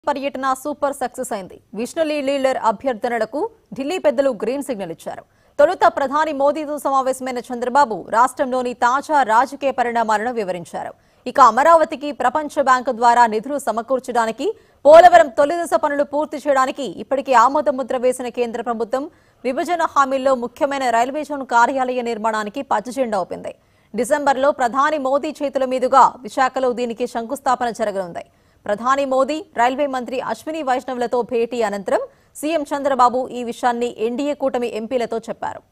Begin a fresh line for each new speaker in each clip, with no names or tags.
పర్యటన super success అయింది విష్ణులీ లీలర్ అభ్యర్థనలకు ఢిల్లీ పెద్దలు గ్రీన్ సిగ్నల్ ఇచ్చారు తొలుత ప్రధాని మోదీతో సమావేశమైన చంద్రబాబు రాష్ట్రంలోని తాజా రాజకీయ పరిణామాలను వివరించారు ఇక అమరావతికి ప్రపంచ బ్యాంకు ద్వారా నిధులు సమకూర్చడానికి పోలవరం తొలి దశ పనులు పూర్తి చేయడానికి ఇప్పటికే ఆమోద ముద్ర వేసిన కేంద్ర ప్రభుత్వం విభజన హామీల్లో ముఖ్యమైన రైల్వే జోన్ కార్యాలయ నిర్మాణానికి పచ్చజెండా ఊపింది డిసెంబర్లో ప్రధాని మోదీ చేతుల మీదుగా విశాఖలో దీనికి శంకుస్థాపన జరగనుంది ప్రధాని మోదీ రైల్వే మంత్రి అశ్విని వైష్ణవ్లతో భేటీ అనంతరం సీఎం చంద్రబాబు ఈ విషయాన్ని ఎన్డీఏ కూటమి ఎంపీలతో చెప్పారు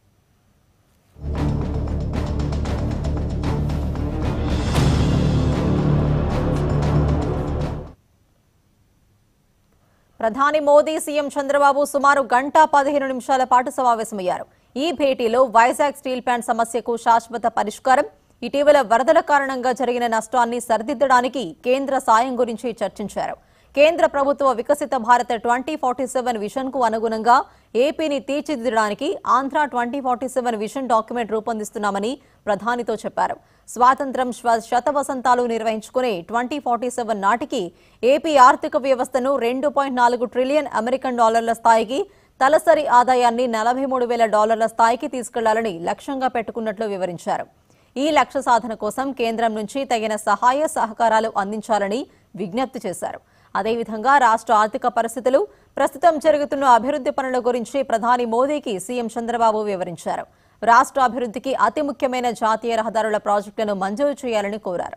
ప్రధాని మోదీ సీఎం చంద్రబాబు సుమారు గంట పదిహేను నిమిషాల పాటు సమావేశమయ్యారు ఈ భేటీలో వైజాగ్ స్టీల్ ప్లాంట్ సమస్యకు శాశ్వత పరిష్కారం ఇటీవల వరదల కారణంగా జరిగిన నష్టాన్ని సరిదిద్దడానికి కేంద్ర సాయం గురించి చర్చించారు కేంద్ర ప్రభుత్వ వికసిత భారత ట్వంటీ ఫార్టీ సెవెన్ విజన్ కు అనుగుణంగా ఏపీని తీర్చిదిద్దడానికి Andhra twenty forty seven vision document రూపొందిస్తున్నామని ప్రధానితో చెప్పారు స్వాతంత్రం శ్వ- శతవసంతాలు నిర్వహించుకునే ట్వంటీ ఫార్టీ సెవెన్ నాటికి ఏపీ ఆర్థిక వ్యవస్థను రెండు పాయింట్ నాలుగు ట్రిలియన్ అమెరికన్ డాలర్ల స్థాయికి తలసరి ఆదాయాన్ని నలభై మూడు వేల డాలర్ల స్థాయికి తీసుకెళ్లాలని లక్ష్యంగా పెట్టుకున్నట్లు వివరించారు ఈ లక్ష్య సాధన కోసం కేంద్రం నుంచి తగిన సహాయ సహకారాలు అందించాలని విజ్ఞప్తి చేశారు అదేవిధంగా రాష్ట్ర ఆర్థిక పరిస్థితులు ప్రస్తుతం జరుగుతున్న అభివృద్ధి పనుల గురించి ప్రధాని మోదీకి సీఎం చంద్రబాబు వివరించారు రాష్ట్ర అభివృద్ధికి అతి ముఖ్యమైన జాతీయ రహదారుల ప్రాజెక్టులను మంజూరు చేయాలని కోరారు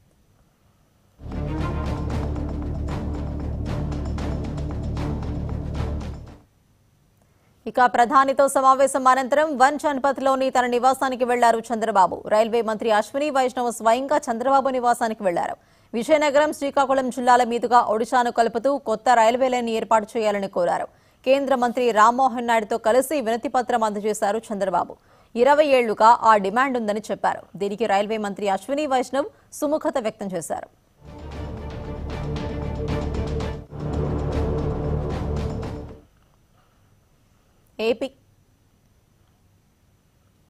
ఇక ప్రధానితో సమావేశం అనంతరం వన్ జన్పథ్లోని తన నివాసానికి వెళ్లారు చంద్రబాబు రైల్వే మంత్రి అశ్విని వైష్ణవ్ స్వయంగా చంద్రబాబు నివాసానికి వెళ్లారు విజయనగరం శ్రీకాకుళం జిల్లాల మీదుగా ఒడిశాను కలుపుతూ కొత్త రైల్వే లైన్ ఏర్పాటు చేయాలని కోరారు కేంద్ర మంత్రి రామ్మోహన్ నాయుడుతో కలిసి వినతి పత్రం అందజేశారు చంద్రబాబు ఇరవై ఏళ్లుగా ఆ డిమాండ్ ఉందని చెప్పారు దీనికి రైల్వే మంత్రి అశ్విని వైష్ణవ్ సుముఖత వ్యక్తం చేశారు ఏపీ